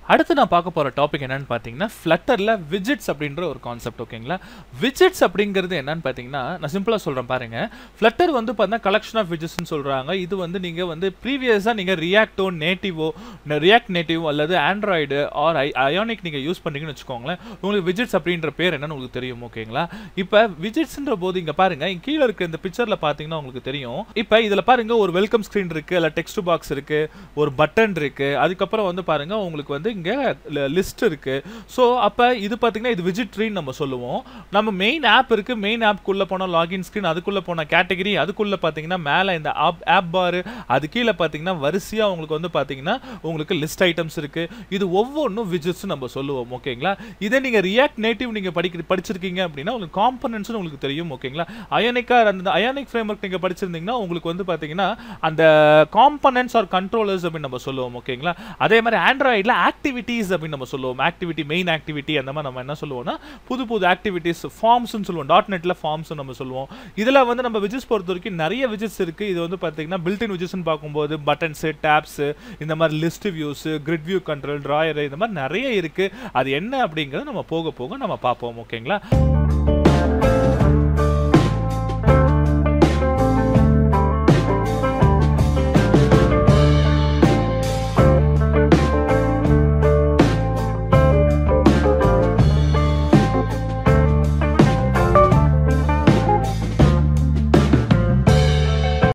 அடுத்து நான் பார்க்க போகிற டாபிக் என்னன்னு பார்த்தீங்கன்னா ஃப்ளட்டரில் விஜிட்ஸ் அப்படின்ற ஒரு கான்செப்ட் ஓகேங்களா விஜிட்ஸ் அப்படிங்கிறது என்னன்னு பார்த்தீங்கன்னா நான் சிம்பிளாக சொல்கிறேன் பாருங்க ஃப்ளட்டர் வந்து பார்த்தீங்கன்னா கலெக்ஷன் ஆஃப் விஜிட்ஸ்னு சொல்கிறாங்க இது வந்து நீங்கள் வந்து ப்ரீவியஸாக நீங்கள் ரியாக்டோ நேட்டிவோ ரியாக்ட் நேட்டிவ் அல்லது ஆண்ட்ராய்டு ஆர் ஐ அயானிக் நீங்கள் யூஸ் பண்ணுறீங்கன்னு வச்சுக்கோங்களேன் உங்களுக்கு விஜிட்ஸ் அப்படின்ற பேர் என்னன்னு உங்களுக்கு தெரியும் ஓகேங்களா இப்போ விஜிட்ஸ்ன்ற போது இங்கே பாருங்க இங்க கீழே இருக்க இந்த பிக்சரில் பார்த்தீங்கன்னா உங்களுக்கு தெரியும் இப்போ இதில் பாருங்க ஒரு வெல்கம் ஸ்க்ரீன் இருக்குது இல்லை டெக்ஸ்ட் பாக்ஸ் இருக்குது ஒரு பட்டன் இருக்குது அதுக்கப்புறம் வந்து பாருங்க உங்களுக்கு வந்து இங்கே லிஸ்ட் இருக்கு ஸோ அப்போ இது பார்த்தீங்கன்னா இது விஜிட் ட்ரீன்னு நம்ம சொல்லுவோம் நம்ம மெயின் ஆப் இருக்கு மெயின் ஆப்க்குள்ளே போனால் லாகின் ஸ்க்ரீன் அதுக்குள்ளே போன கேட்டகரி அதுக்குள்ளே பார்த்தீங்கன்னா மேலே இந்த ஆப் ஆப் பார் அது கீழே பார்த்தீங்கன்னா வரிசையாக உங்களுக்கு வந்து பார்த்தீங்கன்னா உங்களுக்கு லிஸ்ட் ஐட்டம்ஸ் இருக்கு இது ஒவ்வொன்றும் விஜிட்ஸ் நம்ம சொல்லுவோம் ஓகேங்களா இதே நீங்கள் ரியாக்ட் நேட்டிவ் நீங்கள் படிக்க படிச்சிருக்கீங்க அப்படின்னா உங்களுக்கு காம்பனன்ட்ஸ்னு உங்களுக்கு தெரியும் ஓகேங்களா அயனிக்கா அந்த அயானிக் ஃப்ரேம் ஒர்க் நீங்கள் படிச்சிருந்தீங்கன்னா உங்களுக்கு வந்து பார்த்தீங்கன்னா அந்த காம்பனன்ட்ஸ் ஆர் கண்ட்ரோலர்ஸ் அப்படின்னு நம்ம சொல்லுவோம் ஓகேங்களா அதே மாதிரி ஆண்ட்ராய்டில் ஆக்டிவிட்டீஸ் அப்படின்னு நம்ம சொல்லுவோம் ஆக்டிவிட்டி மெயின் ஆக்டிவிட்டி அந்த மாதிரி நம்ம என்ன சொல்லுவோம்னா புது புது ஆக்டிவிட்டீஸ் ஃபார்ம்ஸ்னு சொல்லுவோம் டாட் நெட்டில் ஃபார்ம்ஸ் நம்ம சொல்லுவோம் இதில் வந்து நம்ம விஜிட்ஸ் பொறுத்த வரைக்கும் நிறைய விஜிட்ஸ் இருக்குது இது வந்து பார்த்தீங்கன்னா பில்டின் விஜிட்ஸ்னு பார்க்கும்போது பட்டன்ஸு டேப்ஸு இந்த மாதிரி list views grid view control drawer இந்த மாதிரி நிறைய இருக்குது அது என்ன அப்படிங்கிறத நம்ம போக போக நம்ம பார்ப்போம் ஓகேங்களா